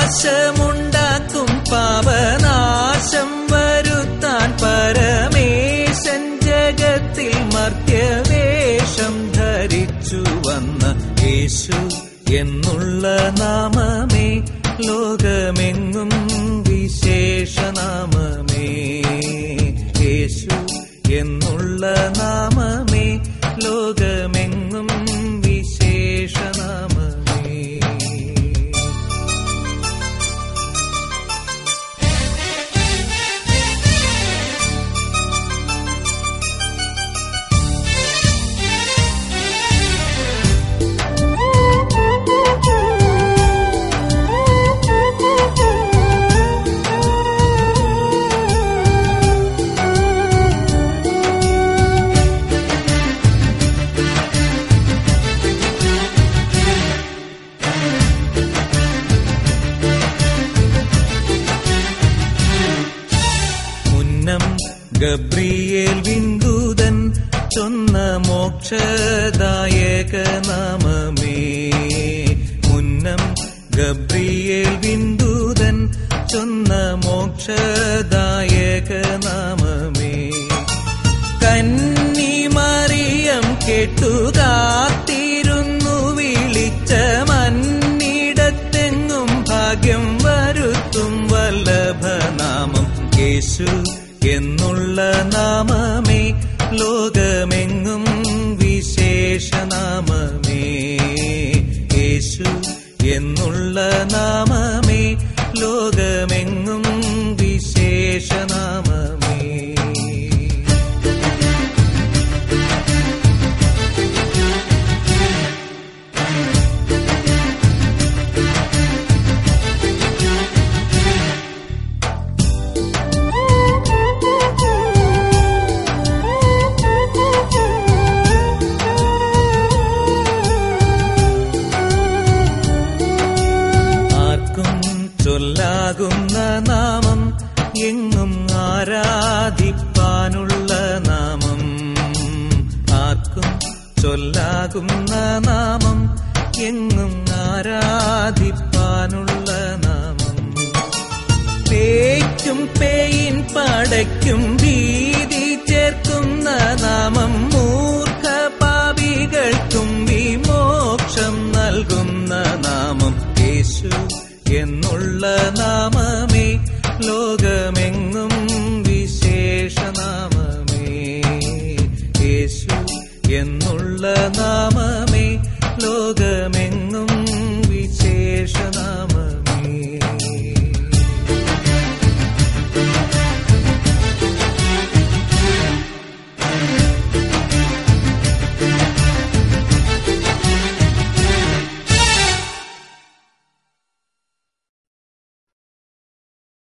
നാശമുണ്ടാക്കും പാപനാശം വരുത്താൻ പരമേശൻ ജഗത്തിൽ മർത്യവേഷം ധരിച്ചു വന്ന യേശു എന്നുള്ള നാമമേ ലോകമെങ്ങും വിശേഷനാമമേ യേശു എന്നുള്ള നാമമേ ലോകമെങ്ങും വിശേഷനാമമേ മുന്നം ഗബ്രിയേൽ വിന്ദൂതൻ ചൊന്ന മോക്ഷദായക നാമമേ മുന്നം ഗബ്രിയേൽ വിന്ദൂതൻ ചൊന്ന മോക്ഷദായക നാമമേ കന്നി മറിയം കേട്ടുകാത്തിരുന്നു വിളിച്ച മന്നിടത്തെങ്ങും ഭാഗ്യം വരുത്തും വല്ലഭനാമം യേശു എന്നുള്ള നാമമേ ലോകമെങ്ങും വിശേഷനാമമേ യേശു എന്നുള്ള നാമമേ ലോകമെങ്ങും വിശേഷനാമമേ ആർക്കും ചൊല്ലാകുന്ന നാമം എങ്ങും ആരാധിപ്പാനുള്ള നാമം ആർക്കും ചൊല്ലാകുന്ന നാമം എങ്ങും ആരാധിപ്പാനുള്ള നാമം പേയ്ക്കും പേയിൻ പടയ്ക്കും ഭീതി ചേർക്കുന്ന നാമം മൂർഖ പാപികൾക്കും വിമോക്ഷം നൽകുന്ന നാമം യേശു എന്നുള്ള നാമമേ ലോക